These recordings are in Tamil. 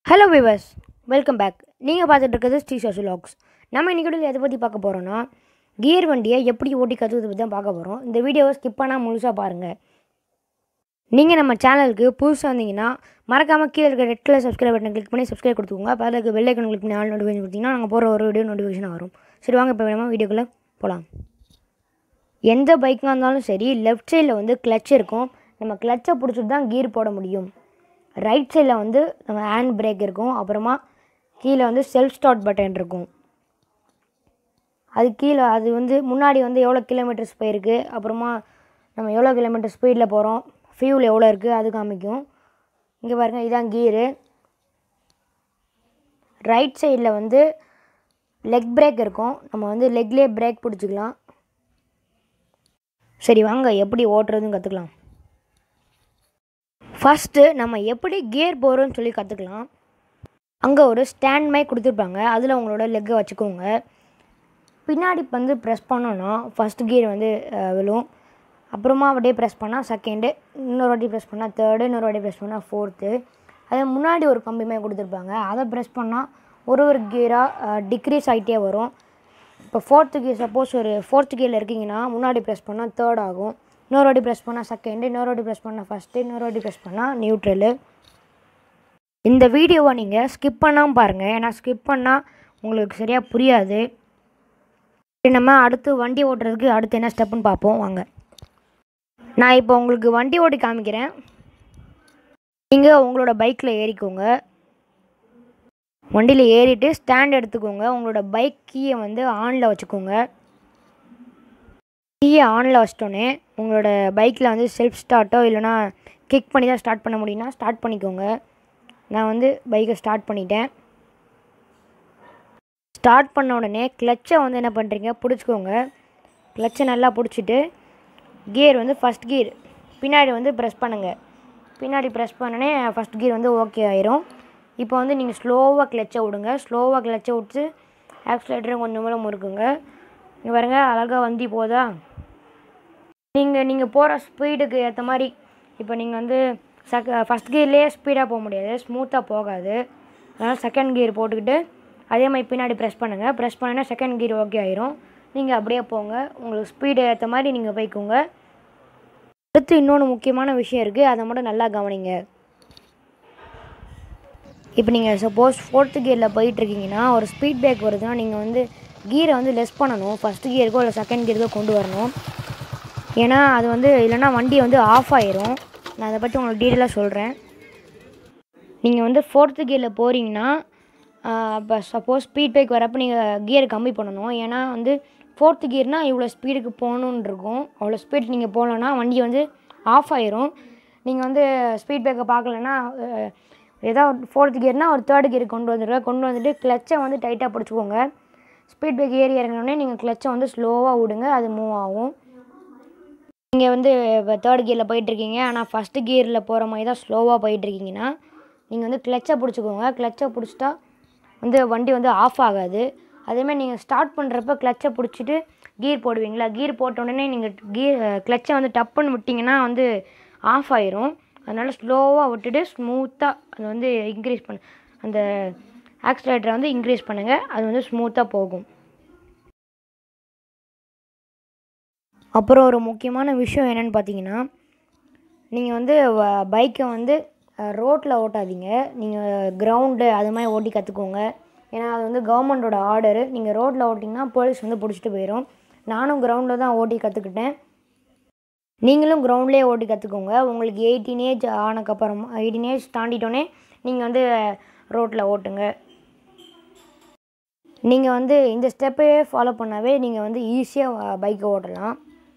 ஹலோ விவர்ஸ் வெல்கம் பேக் நீங்கள் பார்த்துட்டு இருக்கிறது ஸ்ரீ சோஷியல் லாக்ஸ் நம்ம இன்னைக்கு எதை பற்றி பார்க்க போகிறோன்னா கியர் வண்டியை எப்படி ஓட்டி கற்றுக்கிறது பற்றி தான் பார்க்க போகிறோம் இந்த வீடியோவை ஸ்கிப் பண்ணால் முழுசாக பாருங்கள் நீங்கள் நம்ம சேனலுக்கு புதுசாக வந்தீங்கன்னா மறக்காமல் கீழே இருக்க red colour subscribe button click பண்ணி சப்ஸ்கிரைப் கொடுத்துக்கோங்க பக்கத்தில் இருக்க பெல் ஐக்கன் கிளிக் பண்ணி ஆல் நோட்டிஃபிகேஷன் கொடுத்தீங்கன்னா நாங்கள் போகிற ஒரு வீடியோ நோட்டிஃபிகேஷன் வரும் சரி வாங்க இப்போ வேணுமா வீடியோக்குள்ளே போகலாம் எந்த பைக்காக இருந்தாலும் சரி லெஃப்ட் சைடில் வந்து கிளச் இருக்கும் நம்ம கிளச்சை பிடிச்சிட்டு தான் கியர் போட முடியும் ரைட் சைடில் வந்து நம்ம ஹேண்ட் பிரேக் இருக்கும் அப்புறமா கீழே வந்து செல்ஃப் ஸ்டார்ட் பட்டன் இருக்கும் அது கீழே அது வந்து முன்னாடி வந்து எவ்வளோ கிலோமீட்டர்ஸ் போயிருக்கு அப்புறமா நம்ம எவ்வளோ கிலோமீட்டர் ஸ்பீடில் போகிறோம் ஃபியூல் எவ்வளோ இருக்குது அது காமிக்கும் இங்கே பாருங்கள் இதான் கீரு ரைட் சைடில் வந்து லெக் பிரேக் இருக்கும் நம்ம வந்து லெக்லேயே பிரேக் பிடிச்சிக்கலாம் சரி வாங்க எப்படி ஓட்டுறதுன்னு கற்றுக்கலாம் ஃபஸ்ட்டு நம்ம எப்படி கியர் போகிறோம்னு சொல்லி கற்றுக்கலாம் அங்கே ஒரு ஸ்டாண்ட் மாதிரி கொடுத்துருப்பாங்க அதில் உங்களோட லெக்கை வச்சுக்கோங்க பின்னாடி வந்து ப்ரெஸ் பண்ணோன்னா ஃபஸ்ட் கியர் வந்து அஹ், விழும் அப்புறமா அப்படியே ப்ரெஸ் பண்ணால் செகண்டு இன்னொரு வாட்டி ப்ரெஸ் பண்ணால் தேர்டு இன்னொரு வாட்டி ப்ரெஸ் பண்ணால் ஃபோர்த்து அதே முன்னாடி ஒரு கம்பி மாதிரி கொடுத்துருப்பாங்க அதை ப்ரெஸ் பண்ணால் ஒரு ஒரு கியராக டிக்ரீஸ் ஆகிட்டே வரும் இப்போ ஃபோர்த்து கியர் சப்போஸ் ஒரு ஃபோர்த்து கியரில் இருக்கீங்கன்னா முன்னாடி ப்ரெஸ் பண்ணால் தேர்ட் ஆகும் இன்னொரு வாட்டி ப்ரெஸ் பண்ணால் செகண்டு இன்னொரு வாட்டி ப்ரெஸ் பண்ணால் ஃபஸ்ட்டு இன்னொரு வாட்டி ப்ரெஸ் பண்ணால் நியூட்ரலு இந்த வீடியோவை நீங்கள் ஸ்கிப் பண்ணாமல் பாருங்கள் ஏன்னா ஸ்கிப் பண்ணால் உங்களுக்கு சரியாக புரியாது சரி, நம்ம அடுத்து வண்டி ஓட்டுறதுக்கு அடுத்து என்ன ஸ்டெப்புன்னு பார்ப்போம் வாங்க நான் இப்போ உங்களுக்கு வண்டி ஓட்டி காமிக்கிறேன் நீங்கள் உங்களோட பைக்கில் ஏறிக்கோங்க வண்டியில் ஏறிட்டு ஸ்டாண்ட் எடுத்துக்கோங்க உங்களோட பைக் கீயை வந்து ஆனில் வச்சுக்கோங்க கீயை ஆனில் வச்சிட்டோன்னே உங்களோட பைக்கில் வந்து செல்ஃப் ஸ்டார்ட்டோ இல்லைனா கிக் பண்ணி தான் ஸ்டார்ட் பண்ண முடியும்னா ஸ்டார்ட் பண்ணிக்கோங்க நான் வந்து பைக்கை ஸ்டார்ட் பண்ணிட்டேன் ஸ்டார்ட் பண்ண உடனே கிளச்சை வந்து என்ன பண்ணுறீங்க பிடிச்சிக்கோங்க கிளச்சை நல்லா பிடிச்சிட்டு கியர் வந்து ஃபஸ்ட் கியர் பின்னாடி வந்து ப்ரெஸ் பண்ணுங்கள் பின்னாடி ப்ரெஸ் பண்ணனே ஃபஸ்ட் கியர் வந்து ஓகே ஆயிரும் இப்போ வந்து நீங்கள் ஸ்லோவாக கிளச்சை விடுங்க ஸ்லோவாக கிளச்சை விட்டு ஆக்சிலேட்டரை கொஞ்சம் மூலம் முறுக்குங்க இங்கே பாருங்க அழகாக வண்டி போதா நீங்கள் நீங்கள் போகிற ஸ்பீடுக்கு ஏற்ற மாதிரி இப்போ நீங்கள் வந்து செக ஃபஸ்ட் கியர்லேயே ஸ்பீடாக போக முடியாது ஸ்மூத்தாக போகாது அதனால் செகண்ட் கியர் போட்டுக்கிட்டு அதே மாதிரி பின்னாடி ப்ரெஸ் பண்ணுங்கள் ப்ரெஸ் பண்ணனா செகண்ட் கியர் ஓகே ஆயிரும் நீங்கள் அப்படியே போங்க உங்களுக்கு ஸ்பீடு ஏற்ற மாதிரி நீங்கள் போய்க்கோங்க அடுத்து இன்னொன்று முக்கியமான விஷயம் இருக்குது அதை மட்டும் நல்லா கவனிங்க இப்போ நீங்கள் சப்போஸ் ஃபோர்த்து கியரில் போயிட்டுருக்கீங்கன்னா ஒரு ஸ்பீட் பிரேக் வருதுன்னா நீங்கள் வந்து கியரை வந்து லெஸ் பண்ணணும் ஃபஸ்ட்டு கியருக்கோ இல்லை செகண்ட் கியருக்கோ கொண்டு வரணும் ஏன்னா அது வந்து இல்லைன்னா வண்டி வந்து ஆஃப் ஆயிரும் நான் அதை பற்றி உங்களுக்கு டீட்டெயிலாக சொல்கிறேன் நீங்கள் வந்து ஃபோர்த்து கியரில் போகிறீங்கன்னா இப்போ சப்போஸ் ஸ்பீட் பிரேக் வரப்போ நீங்கள் கியர் கம்மி பண்ணணும் ஏன்னா வந்து ஃபோர்த்து கியர்னால் இவ்வளோ ஸ்பீடுக்கு போகணுன்னு இருக்கும் அவ்வளோ ஸ்பீட் நீங்கள் போகலன்னா வண்டி வந்து ஆஃப் ஆயிரும் நீங்கள் வந்து ஸ்பீட் பிரேக்கை பார்க்கலன்னா அஹ், ஏதோ ஃபோர்த் கியர்னால் ஒரு தேர்ட் கியர் கொண்டு வந்துடுங்க கொண்டு வந்துட்டு கிளச்சை வந்து டைட்டாக பிடிச்சிக்கோங்க ஸ்பீட் பிரேக் ஏறி இறங்கினோடனே நீங்கள் கிளச்சை வந்து ஸ்லோவாக விடுங்க அது மூவ் ஆகும் நீங்கள் வந்து இப்போ தேர்ட் கியரில் போயிட்டுருக்கீங்க ஆனால் ஃபஸ்ட்டு கியரில் போகிற மாதிரி தான் ஸ்லோவாக போயிட்டுருக்கீங்கன்னா நீங்கள் வந்து கிளச்சை பிடிச்சிக்கோங்க கிளச்சை பிடிச்சிட்டா வந்து வண்டி வந்து ஆஃப் ஆகாது அதேமாதிரி நீங்கள் ஸ்டார்ட் பண்ணுறப்ப கிளச்சை பிடிச்சிட்டு கீர் போடுவீங்களா கீர் போட்ட உடனே நீங்கள் கீர் கிளச்சை வந்து டப்புன்னு விட்டிங்கன்னா வந்து ஆஃப் ஆயிரும் அதனால் ஸ்லோவாக விட்டுட்டு ஸ்மூத்தாக அது வந்து இன்க்ரீஸ் பண்ண அந்த ஆக்சிலேட்டரை வந்து இன்க்ரீஸ் பண்ணுங்கள் அது வந்து ஸ்மூத்தாக போகும் அப்புறம் ஒரு முக்கியமான விஷயம் என்னென்னு பார்த்தீங்கன்னா நீங்கள் வந்து பைக்கை வந்து ரோட்டில் ஓட்டாதீங்க நீங்கள் கிரவுண்டு அது மாதிரி ஓட்டி கற்றுக்கோங்க ஏன்னா அது வந்து கவர்மெண்ட்டோட ஆர்டரு நீங்கள் ரோட்டில் ஓட்டிங்கன்னா போலீஸ் வந்து பிடிச்சிட்டு போயிடும் நானும் கிரவுண்டில் தான் ஓட்டி கற்றுக்கிட்டேன் நீங்களும் கிரவுண்ட்லேயே ஓட்டி கற்றுக்கோங்க உங்களுக்கு எயிட்டீன் ஏஜ் ஆனக்கப்புறமா எயிட்டீன் ஏஜ் தாண்டிட்டோன்னே நீங்கள் வந்து ரோட்டில் ஓட்டுங்க நீங்கள் வந்து இந்த ஸ்டெப்பையே ஃபாலோ பண்ணாவே நீங்கள் வந்து ஈஸியாக பைக்கை ஓட்டலாம்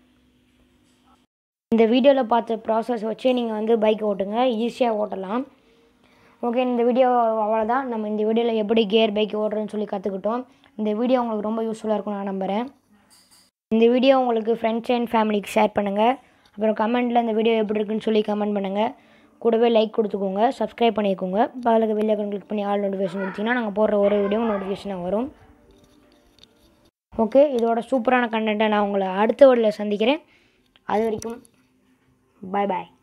இந்த வீடியோவில் பார்த்த ப்ராசஸ் வச்சு நீங்கள் வந்து பைக் ஓட்டுங்க ஈஸியாக ஓட்டலாம் ஓகே இந்த வீடியோ அவ்வளோதான் நம்ம இந்த வீடியோவில் எப்படி கியர் பைக் ஓட்டுறதுன்னு சொல்லி கற்றுக்கிட்டோம் இந்த வீடியோ உங்களுக்கு ரொம்ப யூஸ்ஃபுல்லாக இருக்கும் நான் நம்புகிறேன் இந்த வீடியோ உங்களுக்கு ஃப்ரெண்ட்ஸ் அண்ட் ஃபேமிலிக்கு ஷேர் பண்ணுங்கள் அப்புறம் கமெண்ட்டில் இந்த வீடியோ எப்படி இருக்குன்னு சொல்லி கமெண்ட் பண்ணுங்கள் கூடவே லைக் கொடுத்துக்கோங்க சப்ஸ்கிரைப் பண்ணிக்கோங்க பாலுக்கு வெளியே கிளிக் பண்ணி ஆல் நோட்டிஃபிகேஷன் கொடுத்தீங்கன்னா நாங்கள் போடுற ஒரு வீடியோ நோட்டிஃபிகேஷனாக வரும் ஓகே இதோட சூப்பரான கண்டென்ட்டை நான் உங்களை அடுத்த வீடியோவில் சந்திக்கிறேன் அது வரைக்கும் பாய் பாய்